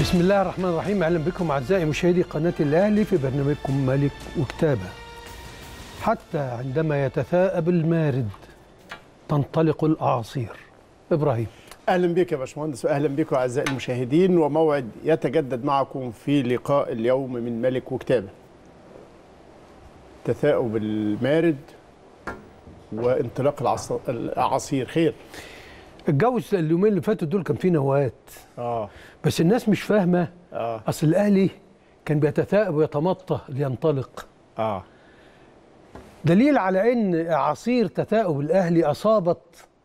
بسم الله الرحمن الرحيم اهلا بكم اعزائي مشاهدي قناه الاهلي في برنامجكم ملك وكتابه حتى عندما يتثاءب المارد تنطلق الاعاصير ابراهيم اهلا بك يا باشمهندس واهلا بكم اعزائي المشاهدين وموعد يتجدد معكم في لقاء اليوم من ملك وكتابه تثاؤب المارد وانطلاق العص- الاعاصير خير الجو اليومين اللي فاتوا دول كان فيه نوات اه بس الناس مش فاهمه اه اصل الاهلي كان بيتثاءب ويتمطى لينطلق اه دليل على ان اعاصير تثاؤب الاهلي اصابت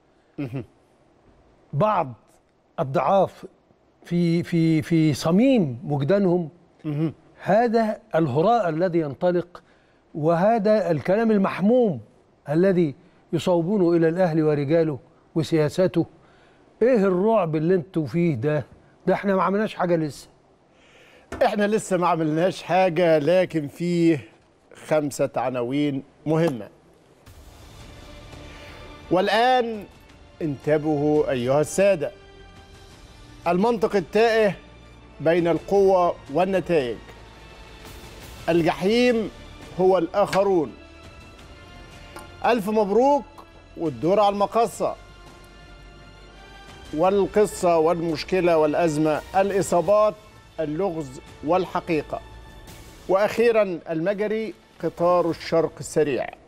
بعض الضعاف في في في صميم وجدانهم هذا الهراء الذي ينطلق وهذا الكلام المحموم الذي يصوبونه الى الاهلي ورجاله وسياساته ايه الرعب اللي انتوا فيه ده ده احنا ما عملناش حاجه لسه احنا لسه ما عملناش حاجه لكن فيه خمسه عناوين مهمه والان انتبهوا ايها الساده المنطق التائه بين القوه والنتائج الجحيم هو الاخرون الف مبروك والدور على المقصه والقصه والمشكله والازمه الاصابات اللغز والحقيقه واخيرا المجري قطار الشرق السريع